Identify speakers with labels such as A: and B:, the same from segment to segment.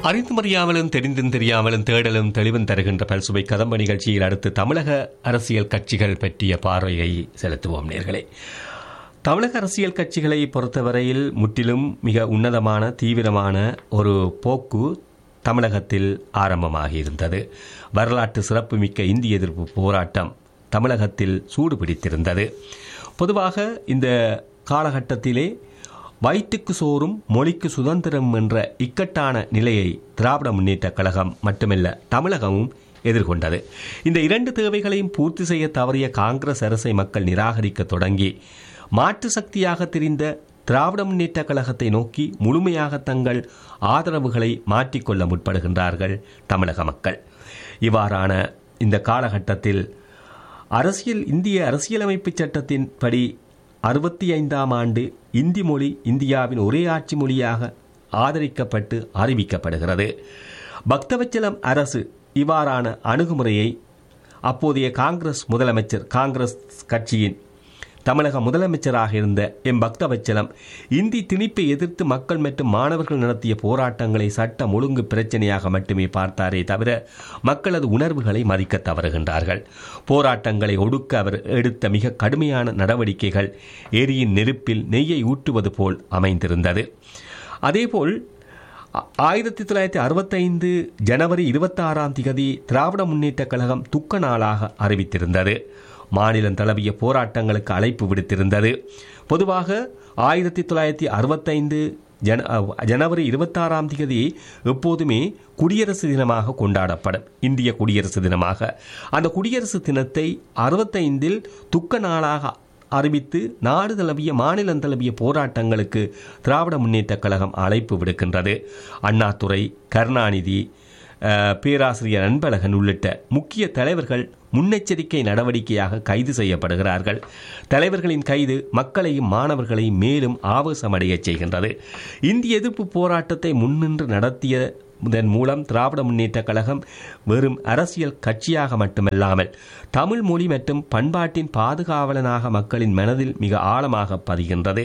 A: அறிந்தும் அறியாமலும் தெரிந்தும் தெரியாமலும் தேடலும் தெளிவும் தருகின்ற பல்சுவை கதம்ப நிகழ்ச்சியில் அடுத்து தமிழக அரசியல் கட்சிகள் பற்றிய பார்வையை செலுத்துவோம் நேர்களே தமிழக அரசியல் கட்சிகளை பொறுத்தவரையில் முற்றிலும் மிக உன்னதமான தீவிரமான ஒரு போக்கு தமிழகத்தில் ஆரம்பமாகியிருந்தது வரலாற்று சிறப்புமிக்க இந்திய எதிர்ப்பு போராட்டம் தமிழகத்தில் சூடு பிடித்திருந்தது பொதுவாக இந்த காலகட்டத்திலே வயிற்றுக்கு சோறும் மொழிக்கு சுதந்திரம் என்ற இக்கட்டான நிலையை திராவிட முன்னேற்றக் கழகம் மட்டுமல்ல தமிழகமும் எதிர்கொண்டது இந்த இரண்டு தேவைகளையும் பூர்த்தி செய்ய தவறிய காங்கிரஸ் அரசை மக்கள் நிராகரிக்க தொடங்கி மாற்று சக்தியாக தெரிந்த திராவிட முன்னேற்றக் கழகத்தை நோக்கி முழுமையாக தங்கள் ஆதரவுகளை மாற்றிக்கொள்ள முற்படுகின்றார்கள் தமிழக மக்கள் இவ்வாறான இந்த காலகட்டத்தில் அரசியல் இந்திய அரசியலமைப்பு சட்டத்தின்படி அறுபத்தி ஐந்தாம் ஆண்டு இந்தி மொழி இந்தியாவின் ஒரே ஆட்சி மொழியாக ஆதரிக்கப்பட்டு அறிவிக்கப்படுகிறது பக்தவச்சலம் அரசு இவ்வாறான அணுகுமுறையை அப்போதைய காங்கிரஸ் முதலமைச்சர் காங்கிரஸ் கட்சியின் தமிழக முதலமைச்சராக இருந்த எம் பக்தவச்சலம் இந்தி திணிப்பை எதிர்த்து மக்கள் மற்றும் மாணவர்கள் நடத்திய போராட்டங்களை சட்டம் ஒழுங்கு பிரச்சனையாக மட்டுமே பார்த்தாரே தவிர மக்களது உணர்வுகளை மதிக்க தவறுகின்றார்கள் போராட்டங்களை ஒடுக்க அவர் எடுத்த மிக கடுமையான நடவடிக்கைகள் எரியின் நெருப்பில் நெய்யை ஊட்டுவது போல் அமைந்திருந்தது அதேபோல் ஆயிரத்தி தொள்ளாயிரத்தி அறுபத்தைந்து ஜனவரி இருபத்தாறாம் திகதி திராவிட முன்னேற்றக் கழகம் துக்க நாளாக அறிவித்திருந்தது மாநிலம் தழுவிய போராட்டங்களுக்கு அழைப்பு விடுத்திருந்தது பொதுவாக ஆயிரத்தி தொள்ளாயிரத்தி அறுபத்தைந்து ஜன ஜனவரி இருபத்தாறாம் தேதி எப்போதுமே குடியரசு தினமாக கொண்டாடப்படும் இந்திய குடியரசு தினமாக அந்த குடியரசு தினத்தை அறுபத்தைந்தில் துக்க நாளாக அறிவித்து நாடு தழுவிய மாநிலம் தழுவிய போராட்டங்களுக்கு திராவிட முன்னேற்றக் கழகம் அழைப்பு விடுக்கின்றது அண்ணாதுரை கருணாநிதி பேராசிரியர் அன்பழகன் உள்ளிட்ட முக்கிய தலைவர்கள் முன்னெச்சரிக்கை நடவடிக்கையாக கைது செய்யப்படுகிறார்கள் தலைவர்களின் கைது மக்களையும் மாணவர்களையும் மேலும் ஆவேசமடையச் செய்கின்றது இந்திய எதிர்ப்பு போராட்டத்தை முன்னின்று நடத்திய இதன் மூலம் திராவிட முன்னேற்றக் கழகம் வெறும் அரசியல் கட்சியாக மட்டுமல்லாமல் தமிழ் மொழி மற்றும் பண்பாட்டின் பாதுகாவலனாக மக்களின் மனதில் மிக ஆழமாக பதிகின்றது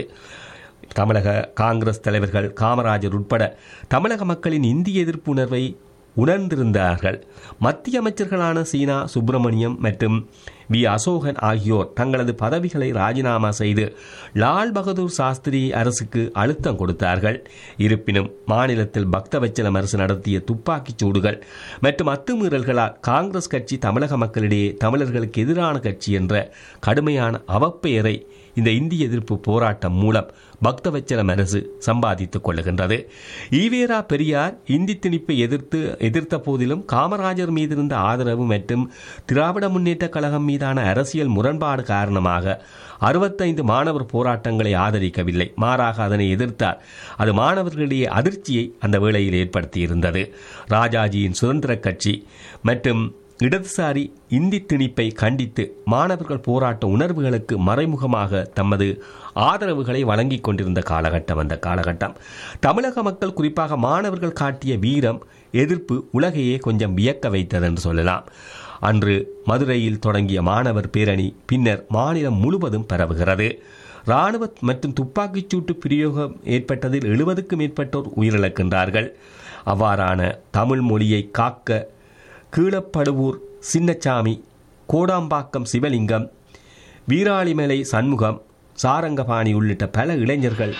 A: தமிழக காங்கிரஸ் தலைவர்கள் காமராஜர் உட்பட தமிழக மக்களின் இந்திய எதிர்ப்பு உணர்வை உணர்ந்திருந்தார்கள் மத்திய அமைச்சர்களான சீனா சுப்பிரமணியம் மற்றும் வி அசோகன் ஆகியோர் தங்களது பதவிகளை ராஜினாமா செய்து லால் பகதூர் சாஸ்திரி அரசுக்கு அழுத்தம் கொடுத்தார்கள் இருப்பினும் மாநிலத்தில் பக்தவச்சலம் அரசு நடத்திய துப்பாக்கிச் சூடுகள் மற்றும் அத்துமீறல்களால் காங்கிரஸ் கட்சி தமிழக மக்களிடையே தமிழர்களுக்கு எதிரான கட்சி என்ற கடுமையான அவப்பெயரை இந்த இந்திய எதிர்ப்பு போராட்டம் மூலம் பக்தவச்சலம் அரசு சம்பாதித்துக் கொள்ளுகின்றது ஈவேரா பெரியார் இந்தி திணிப்பை எதிர்த்து எதிர்த்த போதிலும் காமராஜர் மீது இருந்த ஆதரவு மற்றும் திராவிட முன்னேற்ற கழகம் மீதான அரசியல் முரண்பாடு காரணமாக அறுபத்தைந்து மாணவர் போராட்டங்களை ஆதரிக்கவில்லை மாறாக அதனை எதிர்த்தார் அது மாணவர்களிடையே அதிர்ச்சியை அந்த வேளையில் ஏற்படுத்தியிருந்தது ராஜாஜியின் சுதந்திர கட்சி மற்றும் இடதுசாரி இந்தி திணிப்பை கண்டித்து மாணவர்கள் போராட்ட உணர்வுகளுக்கு மறைமுகமாக தமது ஆதரவுகளை வழங்கிக் கொண்டிருந்த காலகட்டம் அந்த காலகட்டம் தமிழக மக்கள் குறிப்பாக மாணவர்கள் காட்டிய வீரம் எதிர்ப்பு உலகையே கொஞ்சம் வியக்க வைத்தது என்று சொல்லலாம் அன்று மதுரையில் தொடங்கிய மாணவர் பேரணி பின்னர் மாநிலம் முழுவதும் பரவுகிறது இராணுவ மற்றும் துப்பாக்கிச் சூட்டு பிரயோகம் ஏற்பட்டதில் எழுபதுக்கும் மேற்பட்டோர் உயிரிழக்கின்றார்கள் அவ்வாறான தமிழ் மொழியை காக்க கீழப்படுவூர் சின்னச்சாமி கோடாம்பாக்கம் சிவலிங்கம் வீராளிமலை சண்முகம் சாரங்கபாணி உள்ளிட்ட பல இளைஞர்கள்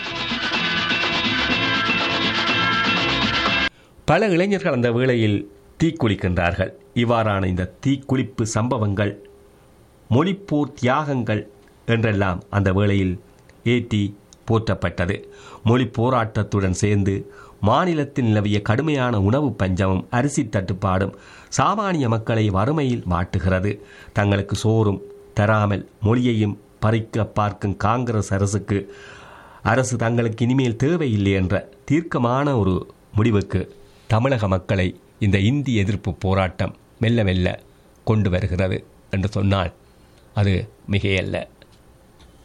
A: பல இளைஞர்கள் அந்த வேளையில் தீக்குளிக்கின்றார்கள் இவ்வாறான இந்த தீக்குளிப்பு சம்பவங்கள் மொழிப்போர் தியாகங்கள் என்றெல்லாம் அந்த வேளையில் ஏற்றி போற்றப்பட்டது மொழி போராட்டத்துடன் சேர்ந்து மாநிலத்தில் நிலவிய கடுமையான உணவு பஞ்சமும் அரிசி தட்டுப்பாடும் சாமானிய மக்களை வறுமையில் மாட்டுகிறது தங்களுக்கு சோறும் தராமல் மொழியையும் பறிக்க பார்க்கும் காங்கிரஸ் அரசுக்கு அரசு தங்களுக்கு இனிமேல் தேவையில்லை என்ற தீர்க்கமான ஒரு முடிவுக்கு தமிழக மக்களை இந்த இந்தி எதிர்ப்பு போராட்டம் மெல்ல மெல்ல கொண்டு வருகிறது என்று சொன்னால் அது மிகையல்ல